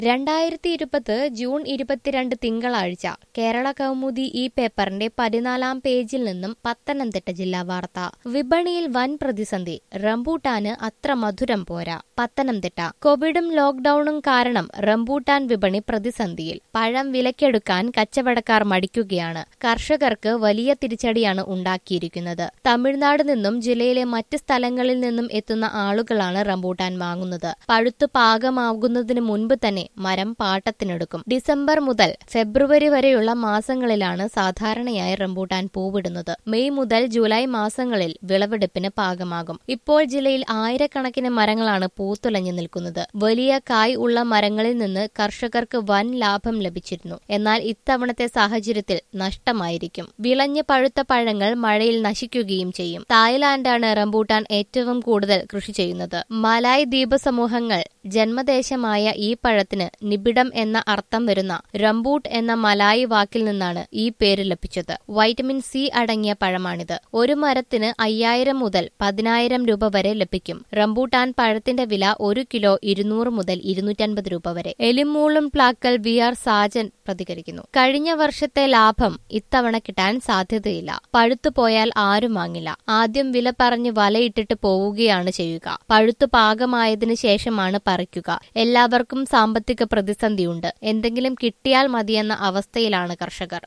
രണ്ടായിരത്തി ഇരുപത് ജൂൺ ഇരുപത്തിരണ്ട് തിങ്കളാഴ്ച കേരള കൗമുദി ഈ പേപ്പറിന്റെ പതിനാലാം പേജിൽ നിന്നും പത്തനംതിട്ട ജില്ലാ വാർത്ത വിപണിയിൽ വൻ പ്രതിസന്ധി റംബൂട്ടാന് അത്ര മധുരം പോരാ പത്തനംതിട്ട കോവിഡും ലോക്ഡൌണും കാരണം റംബൂട്ടാൻ വിപണി പ്രതിസന്ധിയിൽ പഴം വിലക്കെടുക്കാൻ കച്ചവടക്കാർ മടിക്കുകയാണ് കർഷകർക്ക് വലിയ തിരിച്ചടിയാണ് ഉണ്ടാക്കിയിരിക്കുന്നത് തമിഴ്നാട് നിന്നും ജില്ലയിലെ മറ്റ് സ്ഥലങ്ങളിൽ നിന്നും എത്തുന്ന ആളുകളാണ് റംബൂട്ടാൻ വാങ്ങുന്നത് പഴുത്തു പാകമാകുന്നതിന് മുൻപ് തന്നെ മരം പാട്ടത്തിനെടുക്കും ഡിസംബർ മുതൽ ഫെബ്രുവരി വരെയുള്ള മാസങ്ങളിലാണ് സാധാരണയായി റംബൂട്ടാൻ പൂവിടുന്നത് മെയ് മുതൽ ജൂലൈ മാസങ്ങളിൽ വിളവെടുപ്പിന് പാകമാകും ഇപ്പോൾ ജില്ലയിൽ ആയിരക്കണക്കിന് മരങ്ങളാണ് പൂത്തുലഞ്ഞു നിൽക്കുന്നത് വലിയ കായ് ഉള്ള മരങ്ങളിൽ നിന്ന് കർഷകർക്ക് വൻ ലാഭം ലഭിച്ചിരുന്നു എന്നാൽ ഇത്തവണത്തെ സാഹചര്യത്തിൽ നഷ്ടമായിരിക്കും വിളഞ്ഞ് പഴുത്ത പഴങ്ങൾ മഴയിൽ നശിക്കുകയും ചെയ്യും തായ്ലാന്റാണ് റംബൂട്ടാൻ ഏറ്റവും കൂടുതൽ കൃഷി ചെയ്യുന്നത് മലായ് ദ്വീപ സമൂഹങ്ങൾ ജന്മദേശമായ ഈ പഴത്തിന് നിബിഡം എന്ന അർത്ഥം വരുന്ന റംബൂട്ട് എന്ന മലായി വാക്കിൽ നിന്നാണ് ഈ പേര് ലഭിച്ചത് വൈറ്റമിൻ സി അടങ്ങിയ പഴമാണിത് ഒരു മരത്തിന് അയ്യായിരം മുതൽ പതിനായിരം രൂപ വരെ ലഭിക്കും റംബൂട്ടാൻ പഴത്തിന്റെ വില ഒരു കിലോ ഇരുന്നൂറ് മുതൽ ഇരുന്നൂറ്റൻപത് രൂപ വരെ എലിമൂളും പ്ലാക്കൽ വി ആർ സാജൻ പ്രതികരിക്കുന്നു കഴിഞ്ഞ വർഷത്തെ ലാഭം ഇത്തവണ കിട്ടാൻ സാധ്യതയില്ല പഴുത്തു പോയാൽ ആരും വാങ്ങില്ല ആദ്യം വില പറഞ്ഞ് വലയിട്ടിട്ട് പോവുകയാണ് ചെയ്യുക പഴുത്തു പാകമായതിനു ശേഷമാണ് പറിക്കുക എല്ലാവർക്കും സാമ്പത്തിക പ്രതിസന്ധിയുണ്ട് എന്തെങ്കിലും കിട്ടിയാൽ മതിയെന്ന അവസ്ഥയിലാണ് കർഷകർ